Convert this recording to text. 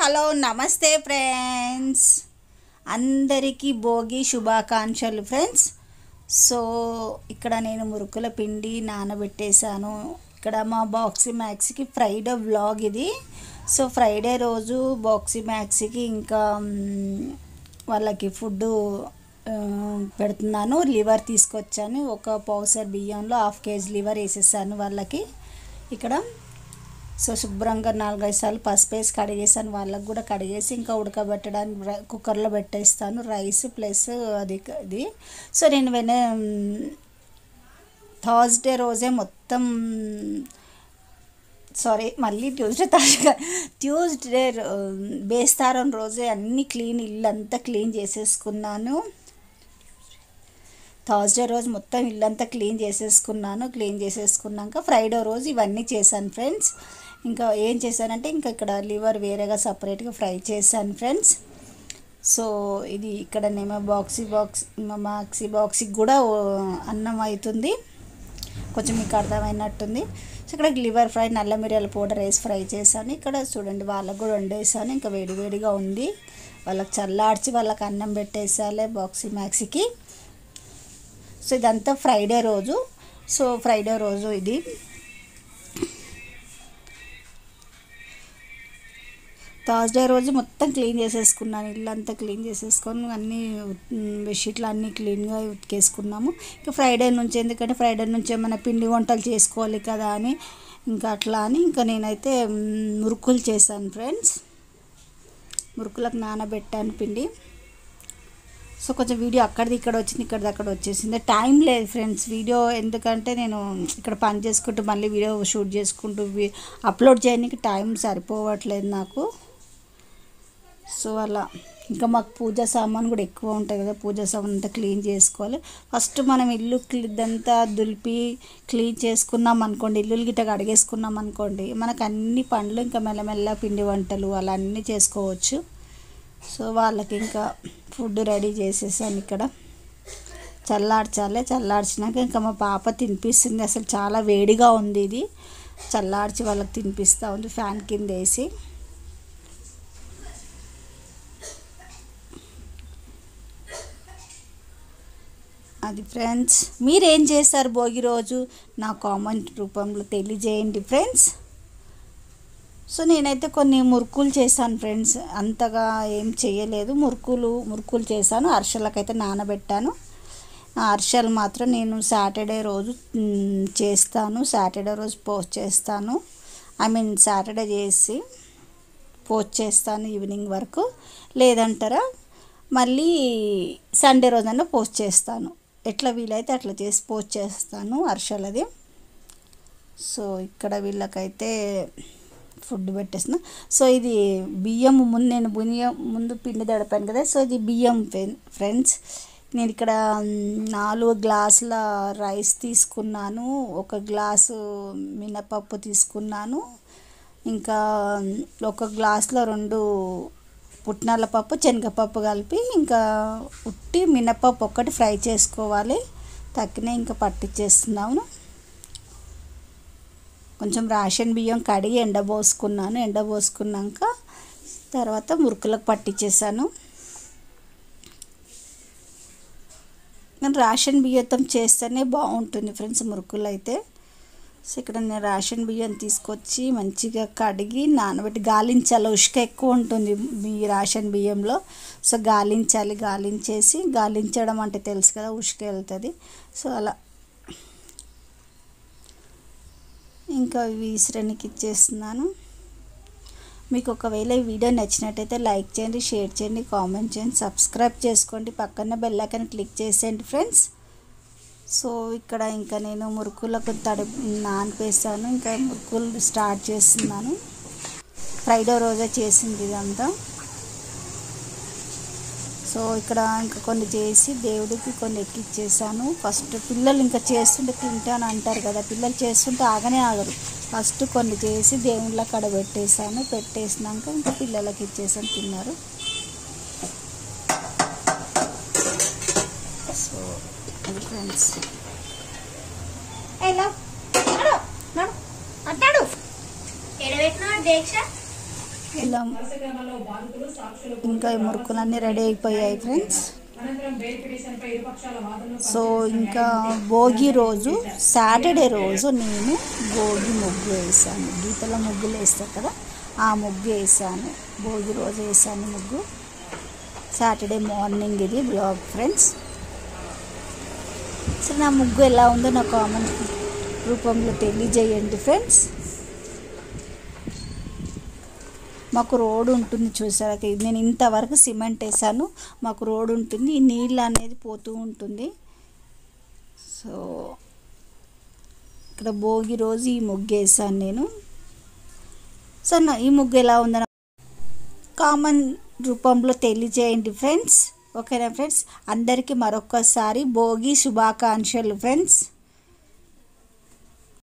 hello నమస్తే friends అందరికీ భోగి శుభాకాంక్షలు ఫ్రెండ్స్ సో ఇక్కడ నేను మురుకుల పిండి నానబెట్టేశాను ఇక్కడ మా బాక్సీ మ్యాక్స్కి ఫ్రైడే వ్లాగ్ ఇది సో ఫ్రైడే రోజు బాక్సీ మ్యాక్స్కి ఇంకా మ్, వాళ్ళకి ఫుడ్ పెడుతున్నాను లివర్ తీసుకొచ్చాను ఒక పౌసర్ బియ్యంలో హాఫ్ కేజీ లివర్ వేసేసాను వాళ్ళకి ఇక్కడ సో శుభ్రంగా నాలుగైదు సార్లు పసుపు వేసి కడిగేసాను వాళ్ళకి కూడా కడిగేసి ఇంకా ఉడకబెట్టడానికి రై- కుక్కర్లో పెట్టేస్తాను రైస్ ప్లస్ అది ఇది సో నేను వెనే థర్స్డే రోజే మొత్తం సారీ మళ్ళీ ట్యూస్డే తాజా ట్యూస్డే బేస్తారం రోజే అన్నీ క్లీన్ ఇల్లు అంతా క్లీన్ చేసేసుకున్నాను థర్స్డే రోజు మొత్తం ఇల్లంతా క్లీన్ చేసేసుకున్నాను క్లీన్ చేసేసుకున్నాక ఫ్రైడే రోజు ఇవన్నీ చేశాను ఫ్రెండ్స్ ఇంకా ఏం చేశానంటే ఇంకా ఇక్కడ లివర్ వేరేగా సపరేట్గా ఫ్రై చేశాను ఫ్రెండ్స్ సో ఇది ఇక్కడ నేమో బాక్సీ బాక్స్ మా మాక్సీ బాక్సీకి కూడా ఓ అన్నం అవుతుంది కొంచెం మీకు అర్థమైనట్టుంది సో ఇక్కడ లివర్ ఫ్రై నల్ల మిరియాల పౌడర్ వేసి ఫ్రై చేశాను ఇక్కడ చూడండి వాళ్ళకు కూడా వండేసాను ఇంకా వేడివేడిగా ఉంది వాళ్ళకి చల్లార్చి వాళ్ళకి అన్నం పెట్టేసాలే బాక్సీ మ్యాక్సీకి సో ఇదంతా ఫ్రైడే రోజు సో ఫ్రైడే రోజు ఇది థర్స్డే రోజు మొత్తం క్లీన్ చేసేసుకున్నాను ఇల్లంతా క్లీన్ చేసేసుకొని అన్నీ బెడ్షీట్లు అన్నీ క్లీన్గా ఉతికేసుకున్నాము ఇంకా ఫ్రైడే నుంచి ఎందుకంటే ఫ్రైడే నుంచి ఏమైనా పిండి వంటలు చేసుకోవాలి కదా అని ఇంకా అట్లా అని ఇంకా నేనైతే మ్, మురుకులు చేశాను ఫ్రెండ్స్ మురుకులకు నానబెట్టాను పిండి సో కొంచెం వీడియో అక్కడిది ఇక్కడ వచ్చింది ఇక్కడిది అక్కడ వచ్చేసింది టైం లేదు ఫ్రెండ్స్ వీడియో ఎందుకంటే నేను ఇక్కడ పని చేసుకుంటూ మళ్ళీ వీడియో షూట్ చేసుకుంటూ వి- అప్లోడ్ చేయడానికి టైం సరిపోవట్లేదు నాకు సో అలా ఇంకా మాకు పూజ సామాన్ కూడా ఎక్కువ ఉంటాయి కదా పూజ సామాన్ అంతా క్లీన్ చేసుకోవాలి ఫస్ట్ మనం ఇల్లు క్లి- ఇదంతా దులిపి క్లీన్ చేసుకున్నాం అనుకోండి ఇల్లులు గిట్ట కడిగేసుకున్నాం అనుకోండి మనకు అన్ని పనులు ఇంకా మెల్లమెల్ల పిండి వంటలు అలా అన్నీ చేసుకోవచ్చు సో వాళ్ళకి ఇంకా ఫుడ్ రెడీ చేసేసాను ఇక్కడ చల్లార్చాలి చల్లార్చినాక ఇంకా మా పాప తినిపిస్తుంది అసలు చాలా వేడిగా ఉంది ఇది చల్లార్చి వాళ్ళకి తినిపిస్తూ ఉంది ఫ్యాన్ కింద వేసి అది ఫ్రెండ్స్ మీరేం చేస్తారు భోగి రోజు నా కామెంట్ రూపంలో తెలియజేయండి ఫ్రెండ్స్ సో నేనైతే కొన్ని మురుకులు చేశాను ఫ్రెండ్స్ అంతగా ఏం చేయలేదు మురుకులు మురుకులు చేశాను అరిసెలకైతే నానబెట్టాను ఆ అరిసెలు మాత్రం నేను సాటర్డే రోజు మ్, చేస్తాను సాటర్డే రోజు పోస్ట్ చేస్తాను ఐ మీన్ సాటర్డే చేసి పోస్ట్ చేస్తాను ఈవినింగ్ వరకు లేదంటారా మళ్ళీ సండే రోజైనా పోస్ట్ చేస్తాను ఎట్లా వీలైతే అట్లా చేసి పోస్ట్ చేస్తాను అరిసెలది సో ఇక్కడ వీళ్ళకైతే ఫుడ్ పెట్టేసిన సో ఇది బియ్యం ముందు నేను బియ్యం ముందు పిండి తడిపాను కదా సో ఇది బియ్యం ఫ్రె- ఫ్రెండ్స్ నేను ఇక్కడ మ్, నాలుగు గ్లాసుల రైస్ తీసుకున్నాను ఒక గ్లాసు మినపప్పు తీసుకున్నాను ఇంకా ఒక గ్లాసులో రెండు పుట్నాల పప్పు శనగపప్పు కలిపి ఇంకా ఉట్టి మినపప్పు ఒక్కటి ఫ్రై చేసుకోవాలి తక్కిన ఇంకా పట్టించేస్తున్నాను కొంచెం రేషన్ బియ్యం కడిగి ఎండబోసుకున్నాను ఎండబోసుకున్నాక తర్వాత మురుకులకు పట్టించేసాను కానీ రేషన్ బియ్యంతో చేస్తేనే బాగుంటుంది ఫ్రెండ్స్ మురుకులు అయితే సో ఇక్కడ నేను రేషన్ బియ్యం తీసుకొచ్చి మంచిగా కడిగి నానబెట్టి గాలించాలి ఉష్క ఎక్కువ ఉంటుంది మీ రేషన్ బియ్యంలో సో గాలించాలి గాలించేసి గాలించడం అంటే తెలుసు కదా ఉష్క వెళ్తుంది సో అలా ఇంకా విసిరానికి ఇచ్చేస్తున్నాను మీకు ఒకవేళ ఈ వీడియో నచ్చినట్టయితే లైక్ చేయండి షేర్ చేయండి కామెంట్ చేయండి సబ్స్క్రైబ్ చేసుకోండి పక్కన బెల్ ఐకాన్ క్లిక్ చేసేయండి ఫ్రెండ్స్ సో ఇక్కడ ఇంకా నేను మురుకులకు తడి నానిపేసాను ఇంకా మురుకులు స్టార్ట్ చేస్తున్నాను ఫ్రైడే రోజే చేసింది ఇదంతా సో ఇక్కడ ఇంకా కొన్ని చేసి దేవుడికి కొన్ని ఎక్కిచ్చేసాను ఫస్ట్ పిల్లలు ఇంకా చేస్తుంటే తింటాను అంటారు కదా పిల్లలు చేస్తుంటే ఆగనే ఆగరు ఫస్ట్ కొన్ని చేసి దేవుళ్ళ కాడ పెట్టేసాను పెట్టేసినాక ఇంకా పిల్లలకి ఇచ్చేసాను తిన్నారు సో అది ఫ్రెండ్స్ ఎలా నడు నడు అట్టాడు ఎడబెట్టినాడు దీక్ష ఇలా ఇంకా ఈ మురుకులన్నీ రెడీ అయిపోయాయి ఫ్రెండ్స్ సో ఇంకా భోగి రోజు సాటర్డే రోజు నేను భోగి ముగ్గు వేసాను గీతల ముగ్గులు వేస్తారు కదా ఆ ముగ్గు వేసాను భోగి రోజు వేసాను ముగ్గు సాటర్డే మార్నింగ్ ఇది బ్లాగ్ ఫ్రెండ్స్ సో నా ముగ్గు ఎలా ఉందో నా కామెంట్ రూపంలో తెలియజేయండి ఫ్రెండ్స్ మాకు రోడ్ ఉంటుంది చూసారా నేను ఇంతవరకు సిమెంట్ వేసాను మాకు రోడ్ ఉంటుంది ఈ నీళ్ళు అనేది పోతూ ఉంటుంది సో ఇక్కడ భోగి రోజు ఈ ముగ్గు వేసాను నేను సో నా ఈ ముగ్గు ఎలా ఉందని కామన్ రూపంలో తెలియజేయండి ఫ్రెండ్స్ ఓకేనా ఫ్రెండ్స్ అందరికీ మరొకసారి భోగి శుభాకాంక్షలు ఫ్రెండ్స్